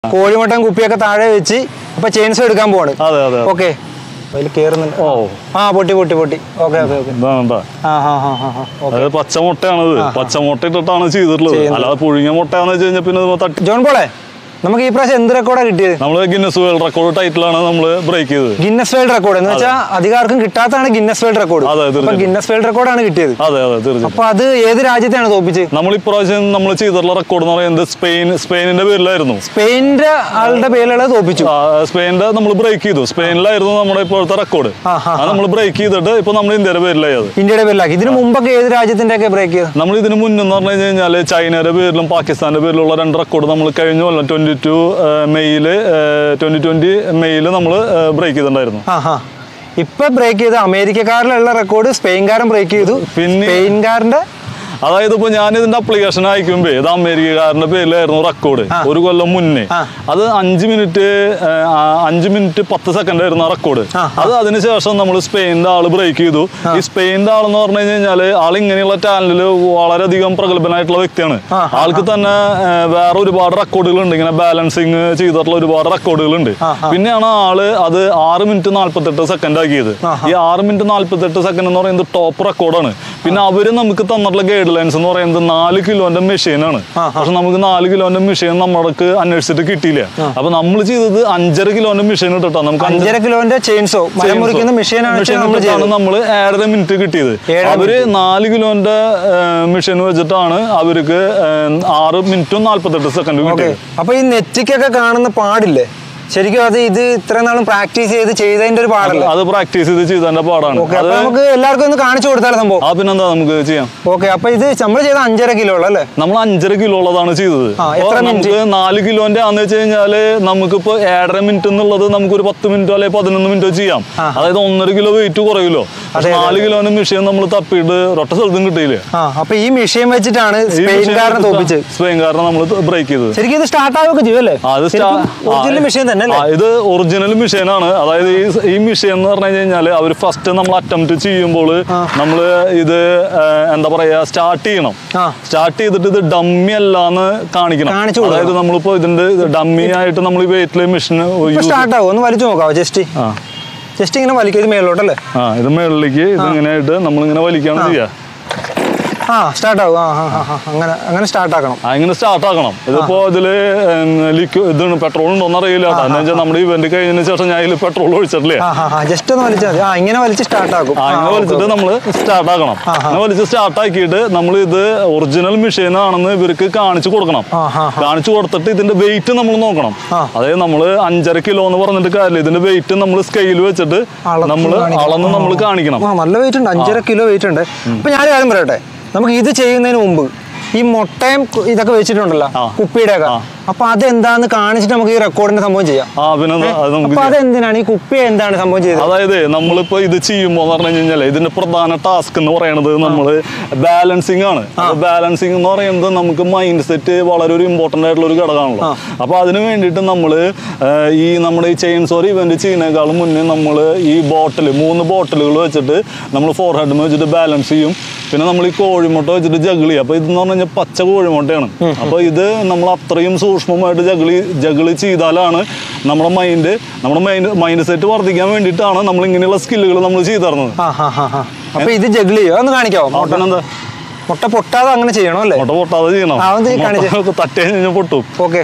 കോഴിമുട്ടൻ കുപ്പിയൊക്കെ താഴെ വെച്ച് അപ്പൊ ചെയിൻസ് എടുക്കാൻ പോവാണ് അതെ അതെ അതെ. ഓക്കെ അതിൽ കേറുന്നുണ്ട് ഓ ആ പൊട്ടി പൊട്ടി പൊട്ടി ഓക്കെ ഓക്കെ ഓക്കെ ഇതാണ്ടാ ആ ഹാ ഹാ ഹാ ഹാ ഓക്കെ അതായത് പച്ച മുട്ടയാണത് പച്ച മുട്ട ഇട്ടിട്ടാണ് ചെയ്തിട്ടുള്ളത് ചെയ്യുന്നത്. അല്ലാതെ പുഴുങ്ങിയ മുട്ടയാന്ന് വെച്ച് കഴിഞ്ഞാൽ പിന്നെ ഇത് തട്ടി ജോൺ പോളെ നമുക്ക് ഈ പ്രാവശ്യം എന്ത് റെക്കോർഡാണ് കിട്ടിയത് നമ്മള് ഗിന്നസ് വേൾഡ് റെക്കോർഡ് ടൈറ്റിലാണ് നമ്മൾ ബ്രേക്ക് ചെയ്തത് ഗിന്നസ് വേൾഡ് റെക്കോർഡ് എന്ന് വെച്ചാൽ അധികാർക്കും കിട്ടാത്തതാണ് ഗിന്നസ് വേൾഡ് റെക്കോർഡ് അതെ, അപ്പൊ തീർച്ചയായും. ഗിന്നസ് വേൾഡ് റെക്കോർഡാണ് കിട്ടിയത് അതെ അതെ തീർച്ചയായും അപ്പൊ അത് ഏത് രാജ്യത്തെയാണ് തോപ്പിച്ചത് നമ്മൾ ഇപ്രാവശ്യം നമ്മൾ ചെയ്തിട്ടുള്ള റെക്കോർഡ് എന്ന് പറയുന്നത് സ്പെയിൻ സ്പെയിനിന്റെ പേരിലായിരുന്നു സ്പെയിനിന്റെ ആളുടെ പേരിലുള്ളത് തോപ്പിച്ചു ആ, സ്പെയിനിന്റെ നമ്മൾ ബ്രേക്ക് ചെയ്തു സ്പെയിനിലായിരുന്നു നമ്മുടെ ഇപ്പോഴത്തെ റെക്കോർഡ് ആ, ആ, അത് നമ്മൾ ബ്രേക്ക് ചെയ്തിട്ട് ഇപ്പൊ നമ്മൾ ഇന്ത്യയുടെ പേരിലായി അത് ഇന്ത്യയുടെ പേരിലാക്കി ഇതിന് മുമ്പൊക്കെ ഏത് രാജ്യത്തിന്റെ ഒക്കെ ബ്രേക്ക് ചെയ്ത് നമ്മൾ ഇതിന് മുന്നെന്ന് പറഞ്ഞു കഴിഞ്ഞാൽ ചൈനയുടെ പേരിലും പാകിസ്ഥാന്റെ പേരിലുള്ള രണ്ട് റെക്കോർഡ് നമ്മൾ കഴിഞ്ഞ കൊല്ലം ട്വന്റി ടു മെയ്യില് ട്വന്റി ട്വന്റി മെയ്യില് നമ്മൾ ബ്രേക്ക് ചെയ്തിട്ടുണ്ടായിരുന്നു ആ ഹാ ഇപ്പൊ ബ്രേക്ക് ചെയ്ത് അമേരിക്കക്കാരിലുള്ള റെക്കോർഡ് സ്പെയിൻകാരൻ ബ്രേക്ക് ചെയ്തു പിന്നെ- സ്പെയിൻകാരന്റെ അതായത് ഇപ്പൊ ഞാൻ ഇതിന്റെ അപ്ലിക്കേഷൻ അയക്കുമ്പോ ഇത് അമേരിക്കക്കാരന്റെ പേരിലായിരുന്നു റെക്കോർഡ് ആ. ഒരു കൊല്ലം മുന്നേ ആ. അത് അഞ്ച് മിനിറ്റ് അഞ്ച് മിനിറ്റ് പത്ത് സെക്കൻഡ് ആയിരുന്നു റെക്കോർഡ് ആ, അത് അതിനുശേഷം നമ്മൾ സ്പെയിനിന്റെ ആള് ബ്രേക്ക് ചെയ്തു ഈ സ്പെയിനിന്റെ ആളെന്ന് പറഞ്ഞു കഴിഞ്ഞാല് ആൾ ഇങ്ങനെയുള്ള ടാലന്റിൽ വളരെയധികം പ്രഗത്ഭനായിട്ടുള്ള വ്യക്തിയാണ് ആ, ആൾക്ക് തന്നെ ആ, വേറെ ഒരുപാട് റെക്കോർഡുകൾ ഉണ്ട് ഇങ്ങനെ ബാലൻസിങ് ചെയ്തിട്ടുള്ള ഒരുപാട് റെക്കോർഡുകൾ ഉണ്ട് ആ, ആ. പിന്നെയാണ് ആള് അത് ആറ് മിനിറ്റ് നാല്പത്തെട്ട് സെക്കൻഡ് ആക്കിയത് ആ, ഈ ആറ് മിനിറ്റ് നാല്പത്തെട്ട് സെക്കൻഡ് എന്ന് പറയുന്നത് ടോപ്പ് റെക്കോർഡാണ് പിന്നെ അവര് നമുക്ക് തന്നിട്ടുള്ള ഗൈഡ് ലൈൻസ് എന്ന് പറയുന്നത് നാല് കിലോന്റെ മെഷീനാണ് ആ, ആ. പക്ഷെ നമുക്ക് നാല് കിലോന്റെ മെഷീൻ നമ്മൾക്ക് അന്വേഷിച്ചിട്ട് കിട്ടിയില്ല അപ്പൊ നമ്മൾ ചെയ്തത് അഞ്ചര കിലോന്റെ മെഷീൻ ഇട്ടിട്ടാണ് നമുക്ക് അഞ്ചര അഞ്ചര കിലോന്റെ ചെയിൻസോ മരം മുറിക്കുന്ന മെഷീനാണ് നമ്മൾ ചെയ്തത് നമ്മൾ ഏഴര മിനിറ്റ് കിട്ടിയത് ഏഴര അവര് നാല് കിലോന്റെ മെഷീൻ വെച്ചിട്ടാണ് അവർക്ക് ഏഹ്, ആറ് മിനിറ്റും നാല്പത്തെട്ട് സെക്കൻഡും ഓക്കെ കിട്ടിയത് അപ്പൊ ഈ നെറ്റിക്കൊക്കെ കാണുന്ന പാടില്ലേ ശരിക്കും അത് ഇത് ഇത്ര നാളും പ്രാക്ടീസ് ചെയ്ത് ചെയ്തതിന്റെ ഒരു പാടല്ലേ അത് പ്രാക്ടീസ് ചെയ്ത് ചെയ്തതിന്റെ പാടാണ് ഓക്കെ അത് അപ്പൊ നമുക്ക് എല്ലാവർക്കും ഒന്ന് കാണിച്ചു കൊടുത്താലോ സംഭവം ആ പിന്നെന്താ നമുക്ക് ചെയ്യാം ഓക്കെ അപ്പൊ ഇത് നമ്മൾ ചെയ്ത അഞ്ചര കിലോ ഉള്ളല്ലേ നമ്മൾ അഞ്ചര കിലോ ഉള്ളതാണ് ചെയ്തത് ആ, അപ്പൊ എത്ര നമുക്ക് നാല് കിലോന്റെ ആന്ന് വെച്ച് കഴിഞ്ഞാല് നമുക്കിപ്പോ ഏഴര മിനിറ്റ് എന്നുള്ളത് നമുക്ക് ഒരു പത്ത് മിനിറ്റോ അല്ലെങ്കിൽ പതിനൊന്ന് മിനിറ്റോ ചെയ്യാം ആ. അതായത് ഒന്നര കിലോ വെയിറ്റ് കുറയുമല്ലോ പക്ഷെ അതെ, നാല് കിലോന്റെ മെഷീൻ നമ്മൾ തപ്പിയിട്ട് ഒറ്റ സ്ഥലത്തും കിട്ടിയില്ല ആ അപ്പൊ ഈ മെഷീൻ വെച്ചിട്ടാണ് ഈ സ്പെയിൻകാരനെ machine തോപ്പിച്ചത് സ്പെയിൻകാരനെ നമ്മൾ ബ്രേക്ക് ചെയ്തത് ശരിക്കും ഇത് സ്റ്റാർട്ട് ആവുകയൊക്കെ ചെയ്യും അല്ലേ ആ, അത് സ്റ്റാ- ഒറിജിനൽ ആ, മെഷീൻ തന്നെ ആ, അല്ലേ ഇത് ഒറിജിനൽ മെഷീനാണ് അതായത് ഈ ഈ മെഷീൻ എന്ന് പറഞ്ഞു കഴിഞ്ഞാൽ അവർ ഫസ്റ്റ് നമ്മൾ അറ്റംപ്റ്റ് ചെയ്യുമ്പോൾ നമ്മൾ ഇത് ആ, എന്താ പറയാ സ്റ്റാർട്ട് ചെയ്യണം ആ. സ്റ്റാർട്ട് ചെയ്തിട്ട് ഇത് ഡമ്മി അല്ലാന്ന് കാണിക്കണം കാണിച്ചു കൊടുക്കണം. അതായത് നമ്മളിപ്പോ ഇതിന്റെ ഡമ്മി ആയിട്ട് നമ്മൾ ഈ വെയിറ്റിലെ മെഷീൻ ഇപ്പൊ സ്റ്റാർട്ട് ആവും ഒന്ന് വലിച്ചു നോക്കാവോ ജസ്റ്റ് ആ ജസ്റ്റ് ഇങ്ങനെ വലിക്കും ഇത് മേളിലോട്ടല്ലേ ആ ഇത് മുകളിലേക്ക് ഇത് ഇങ്ങനെ ആയിട്ട് നമ്മളിങ്ങനെ വലിക്കാണ് ചെയ്യുക ആ സ്റ്റാർട്ട് ആവും ആ ആ ആ, ആ അങ്ങനെ അങ്ങനെ സ്റ്റാർട്ട് ആക്കണം ആ ഇങ്ങനെ സ്റ്റാർട്ട് ആക്കണം ഇതിപ്പോ ഇതില് ലിക്വിഡ് ഇതാണ് പെട്രോൾ ഉണ്ടോന്ന് അറിയില്ല എന്താ വെച്ചാൽ നമ്മുടെ ഇവന്റ് കഴിഞ്ഞതിന് ശേഷം ഞാൻ ഇതിൽ പെട്രോൾ ഒഴിച്ചിട്ടില്ലേ ആ ആ ആ ജസ്റ്റ് ഒന്ന് വലിച്ചാൽ മതി ആ ഇങ്ങനെ വലിച്ച് സ്റ്റാർട്ട് ആക്കും ആ, ഇങ്ങനെ വലിച്ചിട്ട് നമ്മൾ സ്റ്റാർട്ട് ആക്കണം ആ, ആ. ഇങ്ങനെ വലിച്ച് സ്റ്റാർട്ട് ആക്കിയിട്ട് നമ്മൾ ഇത് ഒറിജിനൽ മെഷീൻ ആണെന്ന് ഇവർക്ക് കാണിച്ചു കൊടുക്കണം ആ, ആ, ആ. കാണിച്ചു കൊടുത്തിട്ട് ഇതിന്റെ വെയിറ്റ് നമ്മൾ നോക്കണം ആ. അതായത് നമ്മൾ അഞ്ചര കിലോ എന്ന് പറഞ്ഞിട്ട് കാര്യമില്ല ഇതിന്റെ വെയിറ്റ് നമ്മൾ സ്കെയിൽ വെച്ചിട്ട് അളന്ന് നമ്മൾ കാണിക്കണം. അളന്ന് നമ്മൾ കാണിക്കണം ആ നല്ല വെയിറ്റ് ഉണ്ട് അഞ്ചര കിലോ വെയിറ്റ് ഉണ്ട് അപ്പൊ ഞാൻ കാര്യം പറയട്ടെ നമുക്ക് ഇത് ചെയ്യുന്നതിന് മുമ്പ് ഈ മുട്ടയും കു- ഇതൊക്കെ വെച്ചിട്ടുണ്ടല്ലോ ആ. കുപ്പിയുടെ ഒക്കെ ആ. അപ്പൊ അതെന്താന്ന് കാണിച്ചിട്ട് നമുക്ക് ഈ റെക്കോർഡിന്റെ സംഭവം ചെയ്യാം ആ പിന്നെ അത് അത് നമുക്ക് അപ്പൊ ചെയ്യാം. അതെന്തിനാണ് ഈ കുപ്പി എന്താണ് സംഭവം ചെയ്തത് അതായത് നമ്മളിപ്പോ ഇത് ചെയ്യുമ്പോൾ എന്ന് പറഞ്ഞു കഴിഞ്ഞാൽ ഇതിന്റെ പ്രധാന ടാസ്ക് എന്ന് പറയുന്നത് നമ്മൾ ബാലൻസിങ് ആണ് ബാലൻസിങ് എന്ന് പറയുന്നത് നമുക്ക് മൈൻഡ് സെറ്റ് വളരെ ഒരു ഇമ്പോർട്ടന്റ് ആയിട്ടുള്ള ഒരു ഘടകമാണല്ലോ അപ്പൊ അതിന് വേണ്ടിയിട്ട് നമ്മൾ ഈ നമ്മുടെ ഈ ചെയിൻ സോറി ഇവന്റ് ചെയ്യുന്നേക്കാളും മുന്നേ നമ്മൾ ഈ ബോട്ടിൽ മൂന്ന് ബോട്ടിലുകൾ വെച്ചിട്ട് നമ്മൾ ഫോർ ഹെഡ് വെച്ചിട്ട് ബാലൻസ് ചെയ്യും പിന്നെ നമ്മൾ ഈ കോഴിമുട്ട വെച്ചിട്ട് ജഗിൾ ചെയ്യും അപ്പൊ ഇതെന്ന് പറഞ്ഞു കഴിഞ്ഞാൽ പച്ച കോഴിമുട്ടയാണ് അപ്പൊ ഇത് നമ്മൾ അത്രയും സൂക്ഷ്മമായിട്ട് ജഗിളി ജഗിളി ചെയ്താലാണ് നമ്മുടെ മൈൻഡ് നമ്മുടെ മൈൻഡ് മൈൻഡ് സെറ്റ് വർദ്ധിക്കാൻ വേണ്ടിയിട്ടാണ് നമ്മൾ ഇങ്ങനെയുള്ള സ്കില്ലുകൾ നമ്മൾ ചെയ്തു തരുന്നത് ആ ഹാ ഹാ ഹാ അപ്പൊ ഇത് ജഗിൾ ചെയ്യോ ഒന്ന് കാണിക്കാവോ മുട്ട എന്താ മുട്ട പൊട്ടാതെ അങ്ങനെ ചെയ്യണം അല്ലേ മുട്ട പൊട്ടാതെ ചെയ്യണം ആ, ഒന്ന് കാണിച്ച്. മുട്ട തട്ടി കഴിഞ്ഞാൽ പൊട്ടും ഓക്കെ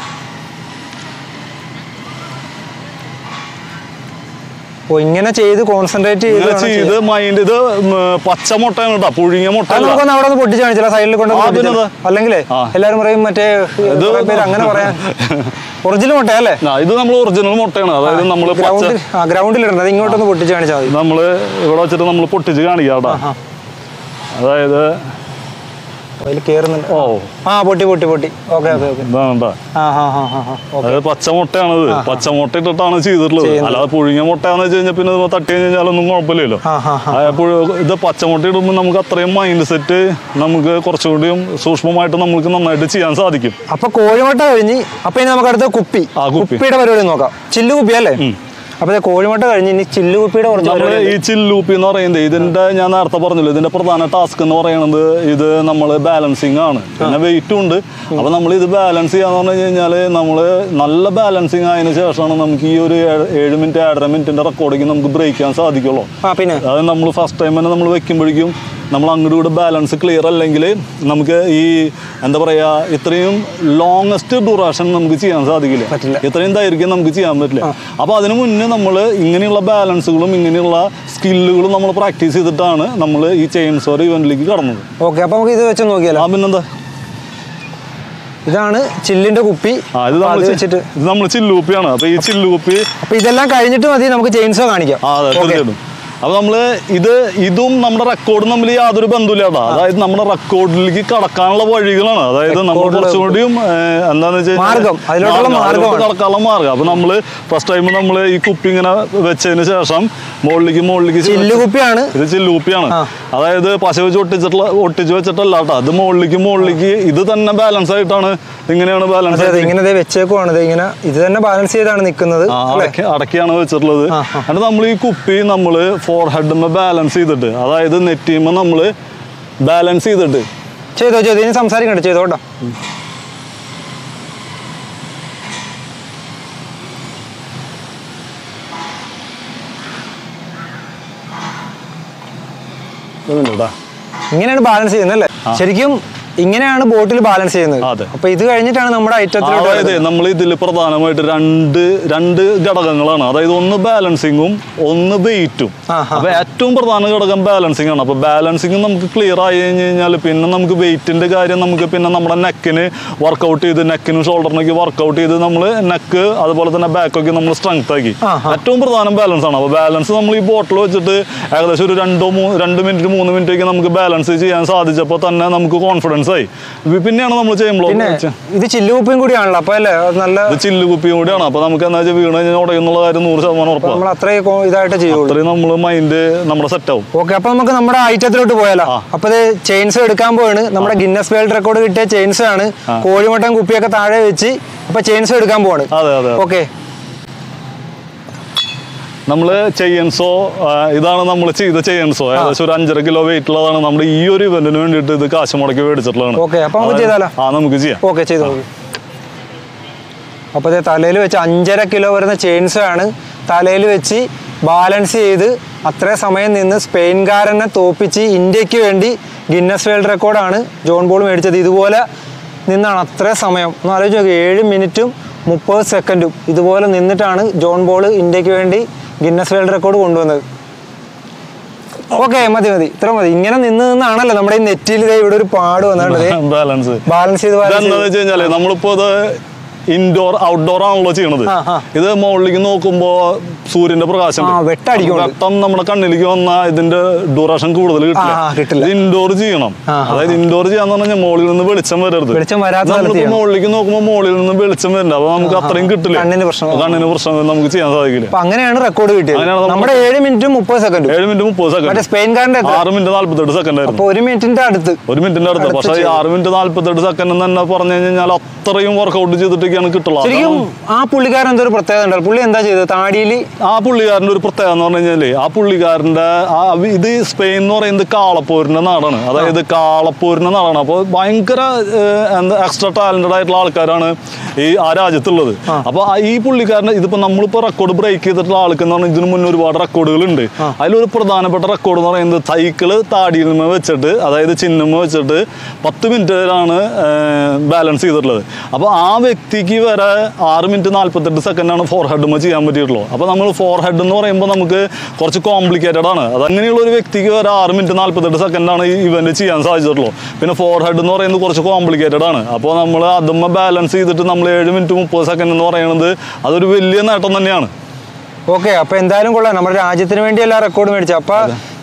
ഓ ഇങ്ങനെ ചെയ്ത് കോൺസെൻട്രേറ്റ് ചെയ്ത് ഇങ്ങനെ വേണം ചെയ്ത് ചെയ്യാൻ. മൈൻഡ് ഇത് ഉം, പച്ച മുട്ടയാണ് കേട്ടോ പുഴുങ്ങിയ മുട്ട അത് നമുക്കൊന്ന് അവിടെ ഒന്ന് പൊട്ടിച്ച് കാണിച്ചാലോ സൈഡിൽ കൊണ്ട് ആ, പിന്നെ അത്. അല്ലെങ്കിലേ ആ. എല്ലാരും പറയും മറ്റേ ഇത് കുറേ പേര് അങ്ങനെ പറയാൻ ഒറിജിനൽ മുട്ടയല്ലേ ഇത് നമ്മൾ ഒറിജിനൽ മുട്ടയാണ് അതായത് നമ്മൾ പച്ച ഗ്രൗണ്ടിൽ ആ ഗ്രൗണ്ടിൽ ഇടണം അത് ഇങ്ങോട്ടൊന്ന് പൊട്ടിച്ച് കാണിച്ചാൽ മതി നമ്മൾ ഇവിടെ വെച്ചിട്ട് നമ്മൾ പൊട്ടിച്ച് കാണിക്കാം കേട്ടോ ആ. അതായത് അതിൽ കേറുന്നുണ്ട് ഓ ആ പൊട്ടി പൊട്ടി പൊട്ടി ഓക്കെ ഓക്കെ ഓക്കെ ഇതാണ് കേട്ടോ ആ ഹാ ഹാ ഹാ ഹാ ഓക്കെ അതായത് പച്ച മുട്ടയാണത് പച്ച മുട്ട ഇട്ടിട്ടാണ് ചെയ്തിട്ടുള്ളത് ചെയ്യുന്നത്. അല്ലാതെ പുഴുങ്ങിയ മുട്ടയാന്ന് വെച്ച് കഴിഞ്ഞാൽ പിന്നെ ഇത് തട്ടി കഴിഞ്ഞാലൊന്നും കുഴപ്പമില്ലല്ലോ ആ ഹാ ഹാ ആ, പുഴു- ഇത് പച്ചമുട്ട ഇടുമ്പോൾ നമുക്ക് അത്രയും മൈൻഡ് സെറ്റ് നമുക്ക് കുറച്ചുകൂടിയും സൂക്ഷ്മമായിട്ട് നമുക്ക് നന്നായിട്ട് ചെയ്യാൻ സാധിക്കും അപ്പൊ കോഴിമുട്ട കഴിഞ്ഞ് അപ്പൊ ഇനി നമുക്ക് അടുത്ത കുപ്പി ആ, കുപ്പി. കുപ്പിയുടെ പരിപാടി നോക്കാം ചില്ല് കുപ്പി അല്ലേ അപ്പൊ ഇത് കോഴിമുട്ട കഴിഞ്ഞ് ഇനി ചില്ലുകുപ്പിയുടെ കുറച്ച് നമ്മള് പരിപാടി ഈ ചില്ലൂപ്പി എന്ന് പറയുന്നത് ഇതിന്റെ ഞാൻ നേരത്തെ പറഞ്ഞല്ലോ ഇതിന്റെ പ്രധാന ടാസ്ക് എന്ന് പറയുന്നത് ഇത് നമ്മൾ ബാലൻസിങ് ആണ് പിന്നെ വെയിറ്റും ഉണ്ട് അപ്പൊ നമ്മൾ ഇത് ബാലൻസ് ചെയ്യാന്ന് പറഞ്ഞു കഴിഞ്ഞാല് നമ്മള് നല്ല ബാലൻസിങ് ആയതിനു ശേഷമാണ് നമുക്ക് ഈ ഒരു ഏഴ് ഏഴ് മിനിറ്റ് ഏഴര മിനിറ്റിന്റെ റെക്കോർഡിങ് നമുക്ക് ബ്രേക്ക് ചെയ്യാൻ സാധിക്കുള്ളൂ ആ പിന്നെ അത് നമ്മൾ ഫസ്റ്റ് ടൈം തന്നെ നമ്മൾ വെക്കുമ്പോഴേക്കും നമ്മൾ അങ്ങോട്ട് കൂടെ ബാലൻസ് ക്ലിയർ അല്ലെങ്കിൽ നമുക്ക് ഈ എന്താ പറയാ ഇത്രയും ലോങ്സ്റ്റ് ഡ്യൂറേഷൻ നമുക്ക് ചെയ്യാൻ സാധിക്കില്ല പറ്റില്ല. ഇത്രയും ദൈർഘ്യം നമുക്ക് ചെയ്യാൻ പറ്റില്ല അപ്പൊ അതിനു മുന്നേ നമ്മൾ ഇങ്ങനെയുള്ള ബാലൻസുകളും ഇങ്ങനെയുള്ള സ്കില്ലുകളും നമ്മൾ പ്രാക്ടീസ് ചെയ്തിട്ടാണ് നമ്മൾ ഈ ചെയിൻ സോർ ഇവന്റിലേക്ക് കടന്നത് ഓക്കെ അപ്പൊ നമുക്ക് ഇത് വെച്ച് നോക്കിയാലോ ആ പിന്നെന്താ ഇതാണ് ചില്ലിന്റെ കുപ്പി ആ ഇത് അപ്പൊ നമ്മൾ അത് വെച്ചിട്ട് ഇത് നമ്മൾ ചില്ലുകുപ്പിയാണ് അപ്പൊ ഈ ചില്ലുകുപ്പി അപ്പൊ ഇതെല്ലാം കഴിഞ്ഞിട്ട് മതി നമുക്ക് ചെയിൻസോ കാണിക്കാം ആ അതെ Okay. തീർച്ചയായിട്ടും അപ്പൊ നമ്മള് ഇത് ഇതും നമ്മുടെ റെക്കോർഡും തമ്മിൽ യാതൊരു ബന്ധമില്ല കേട്ടോ അതായത് നമ്മുടെ റെക്കോർഡിലേക്ക് കടക്കാനുള്ള വഴികളാണ് അതായത് നമ്മൾ Record ല് കുറച്ചുകൂടിയും ഏഹ്, എന്താന്ന് വെച്ച് കഴിഞ്ഞാൽ മാർഗ്ഗം, അതിലോട്ടുള്ള മാർഗ്ഗം, അതിലോട്ട് മാർഗ്ഗമാണ്. കടക്കാനുള്ള മാർഗ്ഗം അപ്പൊ നമ്മള് ഫസ്റ്റ് ടൈം നമ്മൾ ഈ കുപ്പി ഇങ്ങനെ വെച്ചതിന് ശേഷം മുകളിലേക്ക് മുകളിലേക്ക് ചെ- ചില്ലുകുപ്പിയാണ് ഇത് ചില്ലൂപ്പിയാണ് ആ. അതായത് പശ വെച്ച് ഒട്ടിച്ചിട്ടുള്ള ഒട്ടിച്ച് വെച്ചിട്ടല്ല കേട്ടോ അത് മുകളിലേക്ക് മുകളിലേക്ക് ഇത് തന്നെ ബാലൻസ് ആയിട്ടാണ് ഇങ്ങനെയാണ് ബാലൻസ് അതെ അതെ ഇങ്ങനെ ദേ വെച്ചേക്കുവാണ് ദേ ഇങ്ങനെ ഇത് തന്നെ ബാലൻസ് ചെയ്താണ് നിൽക്കുന്നത് ആ, അല്ലേ അടക്കി അടക്കിയാണ് വെച്ചിട്ടുള്ളത് ആ, ആ. എന്നിട്ട് നമ്മൾ ഈ കുപ്പി നമ്മൾ ഫോർ ഹെഡുമ്മ ബാലൻസ് ചെയ്തിട്ട് അതായത് നെറ്റിയുമ്മ നമ്മൾ ബാലൻസ് ചെയ്തിട്ട് ചെയ്തോ ചെയ്തോ ഇനി സംസാരിക്കണ്ട ചെയ്തോ കേട്ടോ ഇതുണ്ട് ട്ടാ. ഇങ്ങനെയാണ് ബാലൻസ് ചെയ്യുന്നത് അല്ലേ ശരിക്കും ഇങ്ങനെയാണ് ബോട്ടിൽ ബാലൻസ് ചെയ്യുന്നത് അതെ. അപ്പൊ ഇത് കഴിഞ്ഞിട്ടാണ് നമ്മുടെ ഐറ്റത്തിലോട്ട് അതായത് വരുന്നത്. നമ്മൾ ഇതിൽ പ്രധാനമായിട്ട് രണ്ട് രണ്ട് ഘടകങ്ങളാണ് അതായത് ഒന്ന് ബാലൻസിങ്ങും ഒന്ന് വെയിറ്റും ആ, ആ. അപ്പൊ ഏറ്റവും പ്രധാന ഘടകം ബാലൻസിങ് ആണ് അപ്പൊ ബാലൻസിങ് നമുക്ക് ക്ലിയർ ആയി കഴിഞ്ഞ് കഴിഞ്ഞാൽ പിന്നെ നമുക്ക് വെയിറ്റിന്റെ കാര്യം നമുക്ക് പിന്നെ നമ്മുടെ നെക്കിന് വർക്കൗട്ട് ചെയ്ത് നെക്കിനും ഷോൾഡറിനൊക്കെ വർക്കൗട്ട് ചെയ്ത് നമ്മൾ നെക്ക് അതുപോലെ തന്നെ ബാക്കൊക്കെ നമ്മൾ സ്ട്രെങ്ത് ആക്കി ആ, ആ. ഏറ്റവും പ്രധാനം ബാലൻസ് ആണ് അപ്പോൾ ബാലൻസ് നമ്മൾ ഈ ബോട്ടിൽ വെച്ചിട്ട് ഏകദേശം ഒരു രണ്ടോ മൂന്ന് രണ്ട് മിനിറ്റ് മൂന്ന് മിനിറ്റ് ഒക്കെ നമുക്ക് ബാലൻസ് ചെയ്യാൻ സാധിച്ചപ്പോൾ തന്നെ നമുക്ക് കോൺഫിഡൻസ് ആയി ഇത് പിന്നെയാണ് നമ്മൾ ചെയ്യുമ്പോൾ പിന്നെ ഇത് ചില്ലുകുപ്പിയും കൂടിയാണല്ലോ അപ്പൊ അല്ലേ അത് നല്ല ഇത് ചില്ല് കുപ്പിയും കൂടിയാണ് അപ്പോൾ നമുക്ക് എന്താ വെച്ചാൽ വീണ് കഴിഞ്ഞാൽ ഉടയുന്നുള്ള കാര്യം നൂറ് ശതമാനം ഉറപ്പാണ് നമ്മൾ അത്രയും കോ- ഇതായിട്ട് ചെയ്യുള്ളൂ അത്രയും നമ്മൾ മൈൻഡ് നമ്മുടെ സെറ്റ് ആവും ഓക്കെ അപ്പൊ നമുക്ക് നമ്മുടെ ഐറ്റത്തിലോട്ട് പോയാലോ അപ്പൊ ഇത് ചെയിൻസ് എടുക്കാൻ പോവാണ് നമ്മുടെ ഗിന്നസ് വേൾഡ് റെക്കോർഡ് കിട്ടിയ ചെയിൻസ് ആണ് കോഴിമുട്ടൻ കുപ്പിയൊക്കെ താഴെ വെച്ച് അപ്പൊ ചെയിൻസ് എടുക്കാൻ പോവാണ് അതെ അതെ ഓക്കെ നമ്മൾ ചെയ്യൻസോ ഇതാണ് നമ്മൾ ചെയ്ത ചെയ്യൻസോ ഏകദേശം ഒരു അഞ്ചര കിലോ വെയിറ്റ് ഉള്ളതാണ് നമ്മുടെ ഈ ഒരു ഇവന്റിന് വേണ്ടിയിട്ട് ഇത് കാശ് മുടക്കി മേടിച്ചിട്ടുള്ളതാണ് Okay, അപ്പൊ നമുക്ക് അതായത്- ചെയ്താലോ? ആ നമുക്ക് ചെയ്യാം ഓക്കെ ചെയ്തു നോക്കി അപ്പോൾ തലയിൽ വെച്ച് അഞ്ചര കിലോ വരുന്ന ചെയിൻസ് ആണ് തലയിൽ വെച്ച് ബാലൻസ് ചെയ്ത് അത്ര സമയം നിന്ന് സ്പെയിൻകാരനെ തോപ്പിച്ച് ഇന്ത്യക്ക് വേണ്ടി ഗിന്നസ് വേൾഡ് റെക്കോർഡാണ് ജോൺ ബോൾ മേടിച്ചത് ഇതുപോലെ നിന്നാണ് അത്ര സമയം ഒന്ന് ആലോചിച്ച് നോക്കി ഏഴ് മിനിറ്റും മുപ്പത് സെക്കൻഡും ഇതുപോലെ നിന്നിട്ടാണ് ജോൺ ബോൾ ഇന്ത്യക്ക് വേണ്ടി ഗിന്നസ് വേൾഡ് റെക്കോർഡ് കൊണ്ടുവന്നത് ഓക്കെ മതി മതി ഇത്ര മതി ഇങ്ങനെ നിന്ന് നിന്നാണല്ലോ നമ്മുടെ ഈ നെറ്റിൽ ദേ ഇവിടെ ഒരു പാട് വന്നിട്ടുണ്ട് ബാലൻസ് ബാലൻസ് ചെയ്ത് ബാലൻസ് ഇതെന്താന്ന് ചെയ്ത് വെച്ച് കഴിഞ്ഞാല് നമ്മളിപ്പോ ഇത് ഇൻഡോർ ഔട്ട്ഡോർ ആണല്ലോ ചെയ്യണത് ആ, ആ. ഇത് മുകളിലേക്ക് നോക്കുമ്പോ സൂര്യന്റെ പ്രകാശം ആ, വെട്ടടിക്കുന്നുണ്ട്. വെട്ടം നമ്മുടെ കണ്ണിലേക്ക് വന്ന ഇതിന്റെ ഡ്യൂറേഷൻ കൂടുതൽ ആ, ആ, കിട്ടില്ല. ഇത് ഇൻഡോർ ചെയ്യണം ആ, ആ, അതായത് ഇൻഡോർ ചെയ്യാന്ന് പറഞ്ഞാൽ മുകളിൽ നിന്ന് വെളിച്ചം വരരുത് വെളിച്ചം വരാത്ത സ്ഥലത്ത് നമ്മളിപ്പോ ചെയ്യണം. മുകളിലേക്ക് നോക്കുമ്പോൾ മുകളിൽ നിന്ന് വെളിച്ചം വരണ്ട അപ്പൊ നമുക്ക് അത്രയും കിട്ടില്ല കണ്ണിന് പ്രശ്നം വരും. കണ്ണിന് പ്രശ്നം നമുക്ക് ചെയ്യാൻ സാധിക്കില്ല അപ്പൊ അങ്ങനെയാണ് റെക്കോർഡ് കിട്ടിയത് അങ്ങനെയാണ് നമ്മൾ- നമ്മുടെ ഏഴ് മിനിറ്റും മുപ്പത് സെക്കൻഡും ഏഴ് മിനിറ്റ് മുപ്പത് മറ്റേ സെക്കൻഡ് സ്പെയിൻകാരന്റെ എത്ര ആറ് മിനിറ്റ് നാല്പത്തെട്ട് സെക്കൻഡ് ആയിരുന്നു അപ്പൊ ഒരു മിനിറ്റിന്റെ അടുത്ത് ഒരു മിനിറ്റിന്റെ അടുത്ത് അടുത്ത് പക്ഷേ ഈ ചെയ്തു. ആറ് മിനിറ്റ് നാല്പത്തെട്ട് സെക്കൻഡ് തന്നെ പറഞ്ഞു കഴിഞ്ഞാൽ അത്രയും വർക്കൗട്ട് ചെയ്തിട്ടൊക്കെയാണ് കിട്ടുള്ളൂ ശരിക്കും അതാണ് ആ പുള്ളിക്കാരൻ എന്തൊരു പ്രത്യേകത ഉണ്ടല്ലോ പുള്ളി എന്താ ചെയ്തത് താടിയിൽ ആ പുള്ളിക്കാരൻ്റെ ഒരു പ്രത്യേകത എന്ന് പറഞ്ഞു കഴിഞ്ഞാല് ആ പുള്ളിക്കാരൻ്റെ ആ വി- ഇത് സ്പെയിൻ എന്ന് പറയുന്നത് കാളപ്പോരിന്റെ നാടാണ് അതായത് കാളപ്പോരിന്റെ നാടാണ് അപ്പോൾ ഭയങ്കര ഏഹ്, എന്താ എക്സ്ട്രാ ടാലന്റഡ് ആയിട്ടുള്ള ആൾക്കാരാണ് ഈ ആ രാജ്യത്തുള്ളത് അപ്പോൾ ഈ പുള്ളിക്കാരൻ്റെ ഇതിപ്പോൾ നമ്മളിപ്പോൾ റെക്കോർഡ് ബ്രേക്ക് ചെയ്തിട്ടുള്ള ആൾക്ക് എന്ന് പറഞ്ഞാൽ ഇതിനു മുന്നേ ഒരുപാട് റെക്കോർഡുകൾ ഉണ്ട് അതിലൊരു പ്രധാനപ്പെട്ട റെക്കോർഡ് എന്ന് പറയുന്നത് സൈക്കിള് താടിയിൽ നിന്ന് വെച്ചിട്ട് അതായത് ചിഹ്നമ്മ വെച്ചിട്ട് പത്ത് മിനിറ്റിലാണ് ബാലൻസ് ചെയ്തിട്ടുള്ളത് അപ്പോൾ ആ വ്യക്തിക്ക് വരെ ആറ് മിനിറ്റ് നാൽപ്പത്തെട്ട് സെക്കൻഡാണ് ഫോർ ഹെഡുമ്മ ചെയ്യാൻ പറ്റിയിട്ടുള്ളൂ അപ്പോൾ നമ്മൾ ഫോർ ഹെഡ് എന്ന് പറയുമ്പോൾ നമുക്ക് കുറച്ച് കോംപ്ലിക്കേറ്റഡ് ആണ് അത് അങ്ങനെയുള്ള ഒരു വ്യക്തിക്ക് വരെ ആറ് മിനിറ്റ് നാൽപ്പത്തെട്ട് സെക്കൻഡാണ് ഈ ഇവന്റ് ചെയ്യാൻ സാധിച്ചിട്ടുള്ളൂ പിന്നെ ഫോർ ഹെഡ് എന്ന് പറയുന്നത് കുറച്ച് കോംപ്ലിക്കേറ്റഡ് ആണ് അപ്പോൾ നമ്മൾ അതുമ്മ ബാലൻസ് ചെയ്തിട്ട് നമ്മൾ ഏഴ് മിനിറ്റ് മുപ്പത് സെക്കൻഡ് എന്ന് പറയുന്നത് അതൊരു വലിയ നേട്ടം തന്നെയാണ് ഓക്കെ അപ്പൊ എന്തായാലും കൊള്ളാം നമ്മുടെ രാജ്യത്തിന് വേണ്ടിയല്ല റെക്കോർഡ് മേടിച്ചത് അപ്പൊ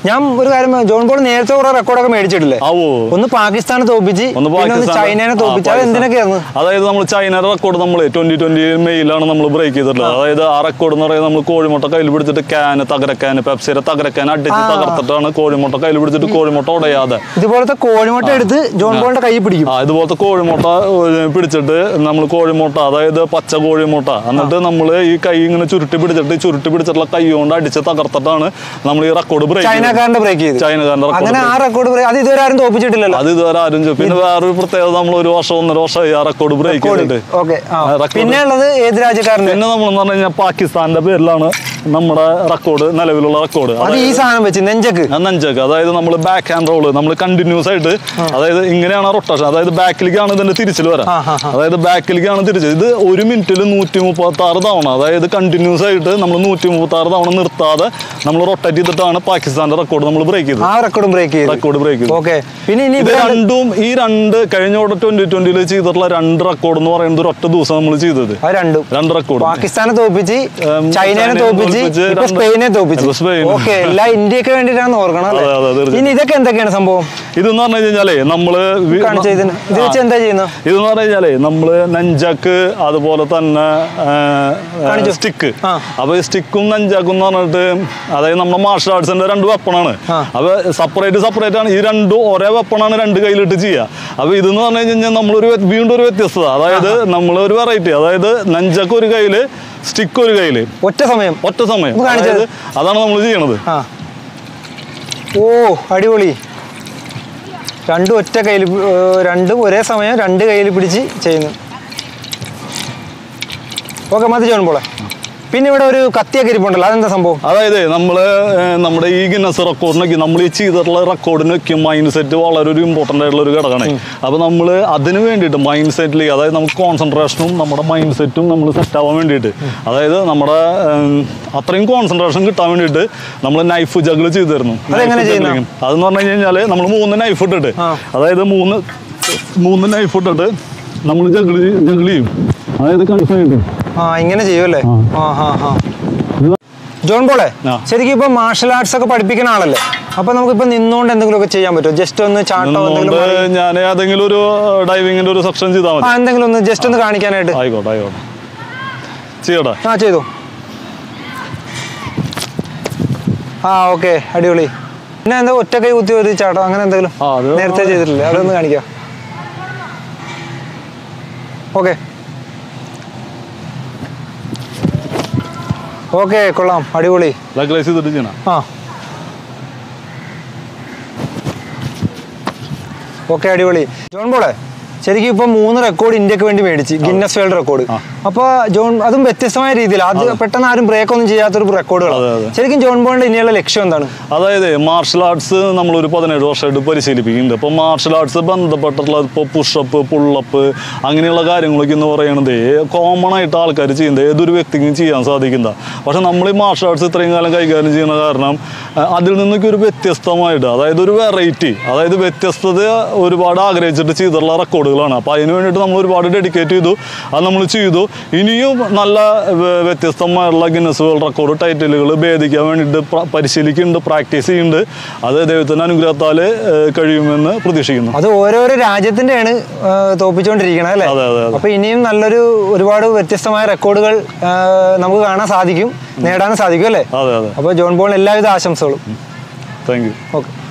ഞാൻ ഒരു കാര്യം ജോൺ ബോൾ നേരത്തെ കുറെ റെക്കോർഡൊക്കെ മേടിച്ചിട്ടില്ലേ ആവോ ഒന്ന് പാകിസ്ഥാനെ തോപ്പിച്ച് ഒന്ന് പിന്നെ ഒന്ന് പാകിസ്ഥാൻ ചൈനനെ തോപ്പിച്ച് അത് ആ, എന്തിനൊക്കെയായിരുന്നു അതായത് നമ്മൾ ചൈനയുടെ റെക്കോർഡ് നമ്മൾ ട്വന്റി ട്വന്റി മെയിലാണ് നമ്മൾ ബ്രേക്ക് ചെയ്തിട്ടുള്ളത് അതായത് ആ റെക്കോർഡ് എന്ന് പറയുന്നത് നമ്മൾ കോഴിമുട്ട കയ്യിൽ പിടിച്ചിട്ട് ക്യാന് തകരക്കാന് പെപ്സിയുടെ തകരക്കാൻ അടിച്ച് തകർത്തിട്ടാണ് കോഴിമുട്ട കയ്യിൽ പിടിച്ചിട്ട് കോഴിമുട്ട ഉടയാതെ ഇതുപോലത്തെ കോഴിമുട്ട എടുത്ത് ജോൺ ബോളിന്റെ കൈ പിടിക്കും ആ ഇതുപോലത്തെ കോഴിമുട്ട ഏഹ്, പിടിച്ചിട്ട് നമ്മൾ കോഴിമുട്ട അതായത് പച്ച കോഴിമുട്ട എന്നിട്ട് നമ്മൾ ഈ കൈ ഇങ്ങനെ ചുരുട്ടി പിടിച്ചിട്ട് ഈ ചുരുട്ടി പിടിച്ചിട്ടുള്ള കൈ കൊണ്ട് അടിച്ച് തകർത്തിട്ടാണ് നമ്മൾ ഈ റെക്കോർഡ് ബ്രേക്ക് ചൈനക്കാരന്റെ ബ്രേക്ക് ചെയ്ത് ചൈനക്കാരന്റെ അങ്ങനെ റെക്കോർഡ് ആ റെക്കോർഡ് അത് ഇതുവരെ ആരും തോപ്പിച്ചിട്ടില്ലല്ലോ അത് ഇതുവരെ ആരും ചെയ്തു. പിന്നെ വേറൊരു പ്രത്യേകത നമ്മൾ ഒരു വർഷം ഒന്നര വർഷമായി ആ റെക്കോർഡ് ബ്രേക്ക് ചെയ്തിട്ട് ഓക്കെ ആ, record. പിന്നെ ഉള്ളത് ഏത് രാജ്യക്കാരന്റെ പിന്നെ നമ്മൾ എന്ന് പറഞ്ഞു കഴിഞ്ഞാൽ പാകിസ്ഥാന്റെ പേരിലാണ് നമ്മുടെ റെക്കോർഡ് നിലവിലുള്ള റെക്കോർഡ് അത് ഈ സാധനം വെച്ച് നെഞ്ചക്ക് നഞ്ചക്ക് അതായത് നമ്മൾ ബാക്ക് ഹാൻഡ് റോള് നമ്മൾ കണ്ടിന്യൂസ് ആയിട്ട് അതായത് ഇങ്ങനെയാണ് റൊട്ടേഷൻ അതായത് ബാക്കിലേക്കാണ് ഇതിന്റെ തിരിച്ചിൽ വരാം ആ, ആ, ആ. അതായത് ബാക്കിലേക്കാണ് തിരിച്ചത് ഇത് ഒരു മിനിറ്റിൽ നൂറ്റി മുപ്പത്തി ആറ് തവണ അതായത് കണ്ടിന്യൂസ് ആയിട്ട് നമ്മൾ നൂറ്റി മുപ്പത്തി ആറ് തവണ നിർത്താതെ നമ്മൾ റൊട്ടേറ്റ് ചെയ്തിട്ടാണ് പാകിസ്ഥാന്റെ റെക്കോർഡ് നമ്മൾ ബ്രേക്ക് ചെയ്തത് ആ റെക്കോർഡും ബ്രേക്ക് ചെയ്ത് റെക്കോർഡ് ബ്രേക്ക് ചെയ്തു ഓക്കെ പിന്നെ ഇനി ഇത് ഇവിടെ രണ്ടും ഈ രണ്ട് കഴിഞ്ഞ ട്വന്റി ട്വന്റിയിൽ ചെയ്തിട്ടുള്ള രണ്ട് റെക്കോർഡ് എന്ന് പറയുന്നത് ഒരു ഒറ്റ ദിവസം നമ്മൾ ചെയ്തത് അത് രണ്ടും രണ്ട് റെക്കോർഡ് പാകിസ്ഥാനെ തോപ്പിച്ച് ഉം, ചൈനനെ ചൈനയെ തോപ്പിച്ച് തോൽപ്പിച്ച് ഇപ്പൊ രണ്ട് സ്പെയിനെ തോപ്പിച്ച് ഇപ്പൊ സ്പെയിൻ. ഓക്കെ എല്ലാ ഇന്ത്യക്ക് വേണ്ടിയിട്ടാണ് ഓർക്കണം അല്ലേ അതെ, അതെ, തീർച്ചയായും. ഇനി ഇതൊക്കെ എന്തൊക്കെയാണ് സംഭവം ഇതെന്ന് പറഞ്ഞു കഴിഞ്ഞാലേ നമ്മള് വി- കാണിച്ച ഇതിന് ഇത് വെച്ച് എന്താ ചെയ്യുന്നത് ഇതെന്ന് പറഞ്ഞു കഴിഞ്ഞാലേ നമ്മള് നെഞ്ചാക്ക് അതുപോലെ തന്നെ കാണിച്ചു. സ്റ്റിക്ക് ആ. അപ്പൊ ഈ സ്റ്റിക്കും നെഞ്ചാക്കും എന്ന് പറഞ്ഞിട്ട് അതായത് നമ്മുടെ മാർഷൽ ആർട്സിന്റെ രണ്ട് വെപ്പണാണ് ആ. അപ്പൊ സെപ്പറേറ്റ് സെപ്പറേറ്റ് ആണ് ഈ രണ്ടും ഒരേ വെപ്പണാണ് രണ്ട് കയ്യിലിട്ട് ചെയ്യുക അപ്പൊ ഇതെന്ന് പറഞ്ഞു കഴിഞ്ഞാൽ നമ്മളൊരു വ്യ- വീണ്ടും ഒരു വ്യത്യസ്തത അതായത് നമ്മൾ ഒരു വെറൈറ്റി അതായത് നെഞ്ചക്ക് ഒരു കയ്യില് സ്റ്റിക്ക് ഒരു കയ്യില് ഒറ്റ സമയം ഒറ്റ സമയം ഒന്ന് കാണിച്ചേ. അതായത് അതാണ് നമ്മൾ ചെയ്യണത് ആ ഓ അടിപൊളി രണ്ടും ഒറ്റ കയ്യിൽ രണ്ടും ഒരേ സമയം രണ്ട് കയ്യിൽ പിടിച്ച് ചെയ്യുന്നു ഓക്കെ മതി ജോൺ പോളെ പിന്നെ ഇവിടെ ഒരു കത്തിയൊക്കെ ഇരിപ്പുണ്ടല്ലോ അതെന്താ സംഭവം അതായത് നമ്മൾ നമ്മുടെ ഈ ഗിന്നസ് റെക്കോർഡിനൊക്കെ നമ്മൾ ഈ ചെയ്തിട്ടുള്ള റെക്കോർഡിനൊക്കെ മൈൻഡ് സെറ്റ് വളരെ ഒരു ഇമ്പോർട്ടൻ്റ് ആയിട്ടുള്ള ഒരു ഘടകമാണ് അപ്പോൾ നമ്മൾ അതിന് വേണ്ടിയിട്ട് മൈൻഡ് സെറ്റിൽ അതായത് നമുക്ക് കോൺസെൻട്രേഷനും നമ്മുടെ മൈൻഡ് സെറ്റും നമ്മൾ സെറ്റ് ആവാൻ വേണ്ടിയിട്ട് അതായത് നമ്മുടെ ഉം, അത്രയും കോൺസെൻട്രേഷൻ കിട്ടാൻ വേണ്ടിയിട്ട് നമ്മൾ നൈഫ് ജഗിൾ ചെയ്തു തരുന്നു അതെങ്ങനെ Knife ചെയ്യുന്നെ? juggling. അതെന്ന് പറഞ്ഞു കഴിഞ്ഞാൽ നമ്മൾ മൂന്ന് നൈഫ് ഇട്ടിട്ട് ആ. അതായത് മൂന്ന് മൂന്ന് നൈഫ് ഇട്ടിട്ട് നമ്മൾ ജഗിൾ ജഗിൾ ചെയ്യും അതായത് കൺഫൈൻഡ് ആ ഇങ്ങനെ ചെയ്യുമല്ലേ ആ ഹാ ഹാ ജോൺ പോളെ ആ. ശരിക്കും ഇപ്പൊ മാർഷൽ ആർട്സ് ഒക്കെ പഠിപ്പിക്കുന്ന ആളല്ലേ അപ്പൊ നമുക്കിപ്പോ നിന്നുകൊണ്ട് എന്തെങ്കിലുമൊക്കെ ചെയ്യാൻ പറ്റുമോ ജസ്റ്റ് ഒന്ന് ചാട്ടോ എന്തെങ്കിലും നിന്നുകൊണ്ട് ഞാൻ ഏതെങ്കിലും ഒരു ഡൈവിങ്ങിന്റെ ഒരു സെക്ഷൻ ചെയ്താൽ മതി ആ എന്തെങ്കിലും ഒന്ന് ജസ്റ്റ് ഒന്ന് കാണിക്കാനായിട്ട് ആയിക്കോട്ടെ ആയിക്കോട്ടെ ചെയ്യടാ ആ ചെയ്തു ആ ഓക്കെ അടിപൊളി പിന്നെ എന്താ ഒറ്റ കൈ കുത്തി ഒരു ചാട്ടോ അങ്ങനെ എന്തെങ്കിലും ആ, അത് നേരത്തെ ചെയ്തിട്ടില്ലേ അതൊന്ന് കാണിക്കാം ഓക്കെ ഓക്കെ കൊള്ളാം അടിപൊളി ലെഗ് റൈസ് ചെയ്തിട്ട് ചെയ്യണം ആ ഓക്കെ അടിപൊളി ജോൺ പോളെ ശരിക്കും ഇപ്പൊ മൂന്ന് റെക്കോർഡ് ഇന്ത്യക്ക് വേണ്ടി മേടിച്ച് ഗിന്നസ് വേൾഡ് റെക്കോർഡ് ആ. അപ്പൊ ജോൺ അതും വ്യത്യസ്തമായ രീതിയിൽ അത് പെട്ടെന്ന് ആരും ബ്രേക്ക് ഒന്നും ചെയ്യാത്തൊരു അതെ, റെക്കോർഡുകളാണ് അതെ. ശരിക്കും ജോൺ ബോളിന്റെ ഇനിയുള്ള ലക്ഷ്യം എന്താണ് അതായത് മാർഷൽ ആർട്സ് നമ്മളൊരു പതിനേഴ് വർഷമായിട്ട് പരിശീലിപ്പിക്കുന്നുണ്ട് അപ്പോൾ മാർഷൽ ആർട്സ് ബന്ധപ്പെട്ടിട്ടുള്ള ഇപ്പോൾ പുഷപ്പ് പുള്ളപ്പ് അങ്ങനെയുള്ള കാര്യങ്ങളൊക്കെ എന്ന് പറയുന്നത് കോമൺ ആയിട്ട് ആൾക്കാർ ചെയ്യുന്നത് ഏതൊരു വ്യക്തിക്കും ചെയ്യാൻ സാധിക്കുന്ന പക്ഷെ നമ്മൾ ഈ മാർഷൽ ആർട്സ് ഇത്രയും കാലം കൈകാര്യം ചെയ്യുന്ന കാരണം അഹ് അതിൽ നിന്നൊക്കെ ഒരു വ്യത്യസ്തമായിട്ട് അതായത് ഒരു വെറൈറ്റി അതായത് വ്യത്യസ്തത ഒരുപാട് ആഗ്രഹിച്ചിട്ട് ചെയ്തിട്ടുള്ള റെക്കോർഡുകളാണ് അപ്പോൾ അതിന് വേണ്ടിയിട്ട് നമ്മൾ ഒരുപാട് ഡെഡിക്കേറ്റ് ചെയ്തു അത് നമ്മൾ ചെയ്തു ഇനിയും നല്ല വ- വ്യത്യസ്തമായുള്ള ഗിന്നസ് വേൾഡ് റെക്കോർഡ് ടൈറ്റിലുകൾ ഭേദിക്കാൻ വേണ്ടിയിട്ട് പ്ര- പരിശീലിക്കുന്നുണ്ട് പ്രാക്ടീസ് ചെയ്യുന്നുണ്ട് അത് ദൈവത്തിൻ്റെ അനുഗ്രഹത്താൽ ഏഹ്, കഴിയുമെന്ന് പ്രതീക്ഷിക്കുന്നു അത് ഓരോരോ രാജ്യത്തിന്റെയാണ് ആ, തോപ്പിച്ചുകൊണ്ടിരിക്കുന്നത് അല്ലേ അതെ, അതെ, അതെ. അപ്പൊ ഇനിയും നല്ലൊരു ഒരുപാട് വ്യത്യസ്തമായ റെക്കോർഡുകൾ ആ, നമുക്ക് കാണാൻ സാധിക്കും നേടാനും സാധിക്കും അല്ലേ അതെ അതെ അപ്പൊ ജോൺ ബോളിന് എല്ലാവിധ ആശംസകളും താങ്ക് യു ഓക്കെ